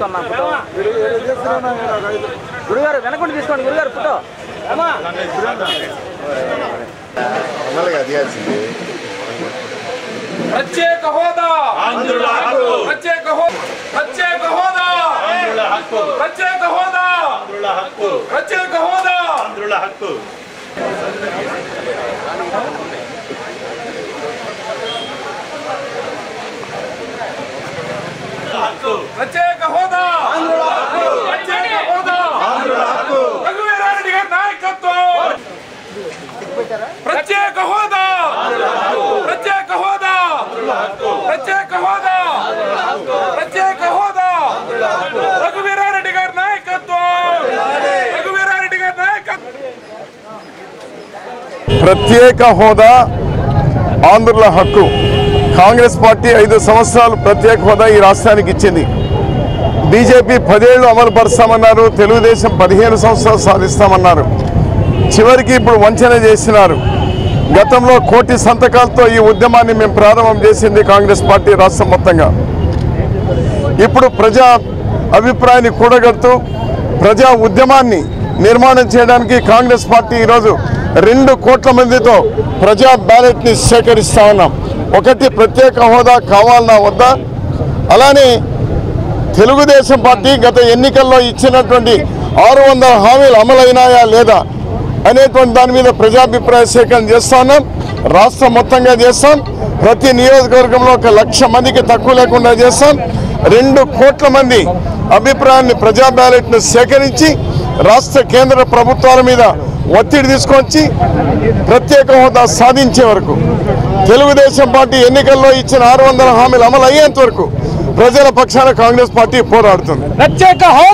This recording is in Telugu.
తీసుకోండి నా ఫోటో గురుగారు వెనకుండి తీసుకోండి గురుగారు ఫోటో అమలుగా తీయాల్సింది ప్రత్యేక హోదా ఆంధ్రుల హక్కు ప్రత్యేక హోదా ప్రత్యేక హోదా ఆంధ్రుల హక్కు ప్రత్యేక హోదా ఆంధ్రుల హక్కు ప్రత్యేక హోదా ఆంధ్రుల హక్కు హక్కు ప్రత్యేక హోదా ప్రత్యేక హోదా రఘువీరారెడ్డి గారి నాయకత్వం ప్రత్యేక హోదా ప్రత్యేక హోదా ప్రత్యేక హోదా ప్రత్యేక హోదా రఘువీరారెడ్డి గారి నాయకత్వం రఘువీరారెడ్డి గారి నాయకత్వం ప్రత్యేక హోదా ఆంధ్రుల హక్కు కాంగ్రెస్ పార్టీ ఐదు సంవత్సరాలు ప్రత్యేక హోదా ఈ రాష్ట్రానికి ఇచ్చింది బీజేపీ పదేళ్లు అమలు పరుస్తామన్నారు తెలుగుదేశం పదిహేను సంవత్సరాలు సాధిస్తామన్నారు చివరికి ఇప్పుడు వంచన చేసినారు గతంలో కోటి సంతకాలతో ఈ ఉద్యమాన్ని మేము ప్రారంభం చేసింది కాంగ్రెస్ పార్టీ రాష్ట్రం మొత్తంగా ఇప్పుడు ప్రజా అభిప్రాయాన్ని కూడగడుతూ ప్రజా ఉద్యమాన్ని నిర్మాణం చేయడానికి కాంగ్రెస్ పార్టీ ఈరోజు రెండు కోట్ల మందితో ప్రజా బ్యాలెట్ని సేకరిస్తా ఉన్నాం ఒకటి ప్రత్యేక హోదా కావాలన్నా వద్దా అలానే తెలుగుదేశం పార్టీ గత ఎన్నికల్లో ఇచ్చినటువంటి ఆరు వందల హామీలు అమలైనాయా లేదా అనేటువంటి దాని మీద ప్రజాభిప్రాయ సేకరణ చేస్తా ఉన్నాం రాష్ట్రం మొత్తంగా చేస్తాం ప్రతి నియోజకవర్గంలో ఒక లక్ష మందికి తక్కువ లేకుండా చేస్తాం రెండు కోట్ల మంది అభిప్రాయాన్ని ప్రజా బ్యాలెట్ను సేకరించి రాష్ట్ర కేంద్ర ప్రభుత్వాల మీద ఒత్తిడి తీసుకొచ్చి ప్రత్యేక హోదా సాధించే వరకు తెలుగుదేశం పార్టీ ఎన్నికల్లో ఇచ్చిన ఆరు వందల హామీలు అమలు అయ్యేంత వరకు ప్రజల పక్షాన కాంగ్రెస్ పార్టీ పోరాడుతుంది ప్రత్యేక హోదా